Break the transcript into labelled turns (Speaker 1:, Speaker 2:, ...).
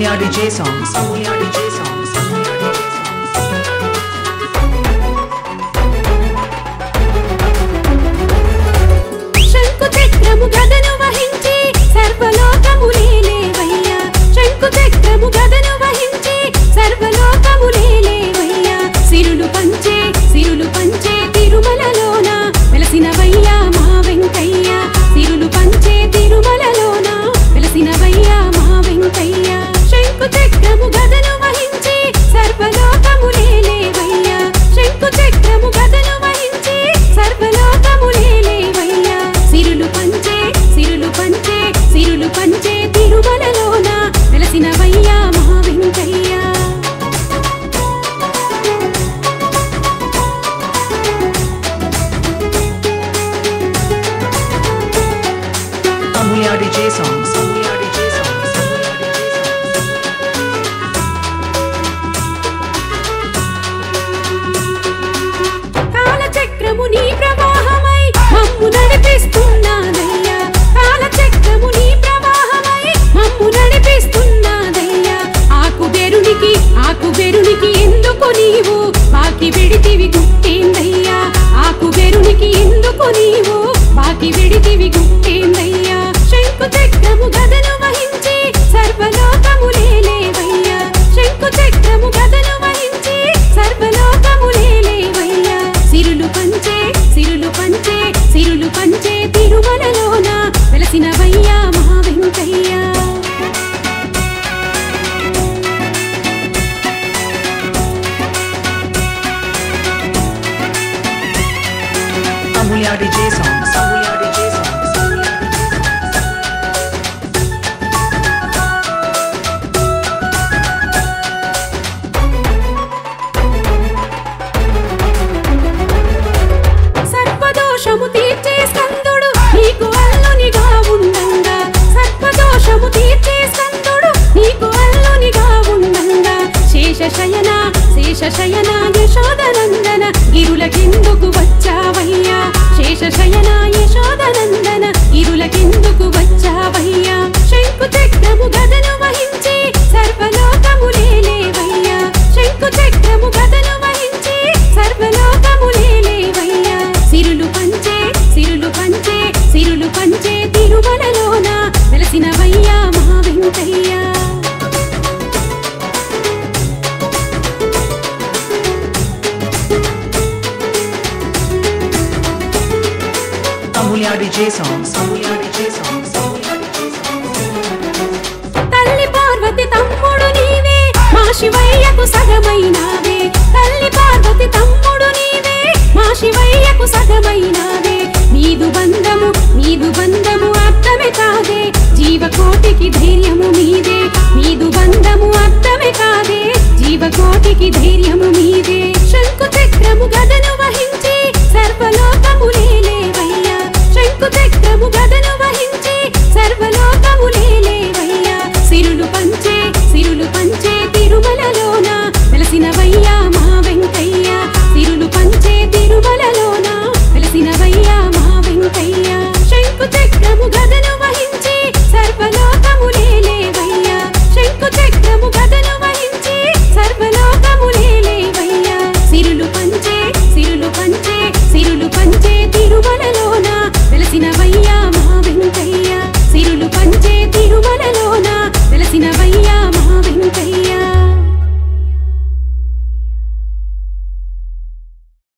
Speaker 1: Amulya DJ songs. Amulya DJ songs. Amulya DJ songs.
Speaker 2: శంకు చక్రము గదను వహించి సర్వలోకములేలేవయ్యా శంకు చక్రము గదను వహించి సర్వలోకములేలేవయ్యా సిరులు పంచే సిరులు పంచే తిరుమలలోన వెలసినవయ్యా మా వెంకయ్య సిరులు పంచే తిరుమలలోన వెలసినవయ్యా మా వెంకయ్య శంకు చక్రము గదను వహించి సర్వలోకములేలేవయ్యా శంకు చక్రము గదను వహించి సర్వలోకములేలేవయ్యా సిరులు పంచే సిరులు పంచే సిరులు పంచే తిరుమలలోన వెలసినవయ్యా మా Venkaiah
Speaker 1: Amulya DJ songs. Amulya DJ songs. Amulya DJ songs.
Speaker 2: కాలచక్రము నీ ప్రవాహమై మమ్ము నడిపిస్తున్నాదయ్యా కాలచక్రము నీ ప్రవాహమై మమ్ము నడిపిస్తున్నాదయ్యా ఆకు బెరునికి ఆకు బెరునికి ఎందుకు నీవు బాకి విడితివి గుట్టేందయ్యా ఆకు బెరునికి ఎందుకు నీవు బాకి విడితివి గుట్టేందయ్యా శంకు చక్రము గదను వహించి సర్వలోకములేలేవయ్యా శంకు చక్రము గదను వహించి సర్వలోకములేలేవయ్యా సిరులు పంచే సిరులు పంచే సిరులు పంచే తిరుమలలోన వెలసినవయ్యా మా Venkaiah
Speaker 1: Amulya DJ songs. Amulya DJ songs. Amulya DJ songs.
Speaker 2: సర్పదోషము తీర్చే స్కందుడు నీకు అల్లునిగా ఉండంగా సర్పదోషము తీర్చే స్కందుడు నీకు అల్లునిగా ఉండంగా శేషశయన శేషశయన యశోదనందన ఇరులకెందుకు వచ్చావయ్యా శేషశయన యశోదనందన ఇరులకెందుకు వచ్చావయ్యా శంకు చక్రము గదను వహించి సర్వలోకములేలేవయ్యా శంకు చక్రము గదను వహించి సర్వలోకములేలేవయ్యా సిరులు పంచే సిరులు పంచే సిరులు పంచే తిరుమలలోన వెలసినవయ్యా మా Venkaiah
Speaker 1: Amulya DJ songs. Amulya DJ songs. Amulya DJ songs.
Speaker 2: తల్లి పార్వతి తమ్ముడు నీవే మా శివయ్యకు సగమైనావే తల్లి పార్వతి తమ్ముడు